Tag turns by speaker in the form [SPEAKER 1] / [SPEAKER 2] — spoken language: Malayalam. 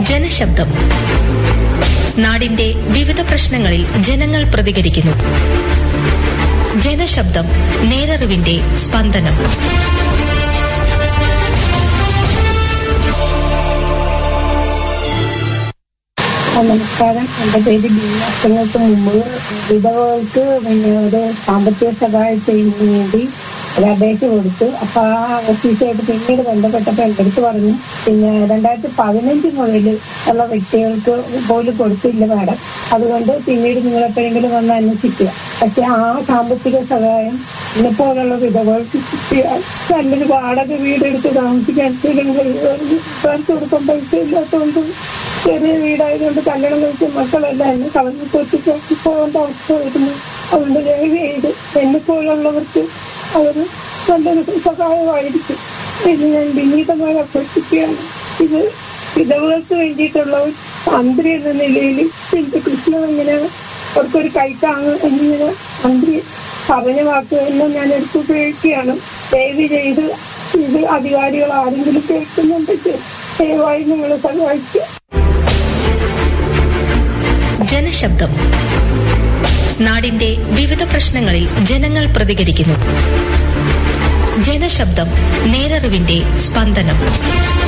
[SPEAKER 1] ജനശബ്ദം നാടിന്റെ വിവിധ പ്രശ്നങ്ങളിൽ ജനങ്ങൾ പ്രതികരിക്കുന്നു ജനശബ്ദം നേരറിവിന്റെ സ്പന്ദനം
[SPEAKER 2] ആ, നമസ്കാരം എന്റെ പേര് ബി വർഷങ്ങൾക്ക് മുമ്പ് വിധവകൾക്ക് പിന്നെ ഒരു സാമ്പത്തിക സഹായം ചെയ്യുന്നതിന് വേണ്ടി ഒരു അപേക്ഷ കൊടുത്തു അപ്പൊ ആ ഓഫീസായിട്ട് പിന്നീട് ബന്ധപ്പെട്ടപ്പോ എന്റെ അടുത്ത് പറഞ്ഞു പിന്നെ രണ്ടായിരത്തി പതിനഞ്ച് മുതൽ ഉള്ള വ്യക്തികൾക്ക് പോലും കൊടുത്തില്ല മാഡം അതുകൊണ്ട് പിന്നീട് നിങ്ങൾ എപ്പോഴെങ്കിലും വന്ന് അന്വേഷിക്കുക പക്ഷെ ആ സാമ്പത്തിക സഹായം ഇന്നെപ്പോലുള്ള വിധവകൾക്ക് കിട്ടിയാൽ നല്ലൊരു വാടക വീടെടുത്ത് താമസിക്കാൻ ചേർത്ത് കൊടുക്കാൻ പൈസ ഇല്ലാത്തതുകൊണ്ട് ചെറിയ വീടായതുകൊണ്ട് കല്യാണം കഴിച്ച മക്കളെല്ലാം എന്നെ കളഞ്ഞു കൊച്ചിക്ക് പോകേണ്ട അവസ്ഥ വരുന്നു അതുകൊണ്ട് ദയവ് ചെയ്ത് എന്നെ പോലുള്ളവർക്ക് അതൊരു നല്ലൊരു സഹായമായിരിക്കും ഇത് ഞാൻ വിനീതമായി അഭ്യർത്ഥിക്കുകയാണ് ഇത് വിധവകൾക്ക് വേണ്ടിയിട്ടുള്ള ഒരു മന്ത്രി എന്ന നിലയിൽ എന്റെ കൃഷ്ണൻ ഇങ്ങനെ അവർക്കൊരു കൈത്താങ് എന്നിങ്ങനെ മന്ത്രി പറഞ്ഞ വാക്കുകളെല്ലാം ഞാൻ എടുത്ത് ഉപയോഗിക്കുകയാണ് ദയവ് ചെയ്ത് ഇത് അധികാരികൾ ആരെങ്കിലും കേൾക്കുന്നുണ്ടെങ്കിൽ ദയവായി നിങ്ങൾ സഹായിക്കുക
[SPEAKER 1] ജനശബ്ദം നാടിന്റെ വിവിധ പ്രശ്നങ്ങളിൽ ജനങ്ങൾ പ്രതികരിക്കുന്നു ജനശബ്ദം നേരറിവിന്റെ സ്പന്ദനം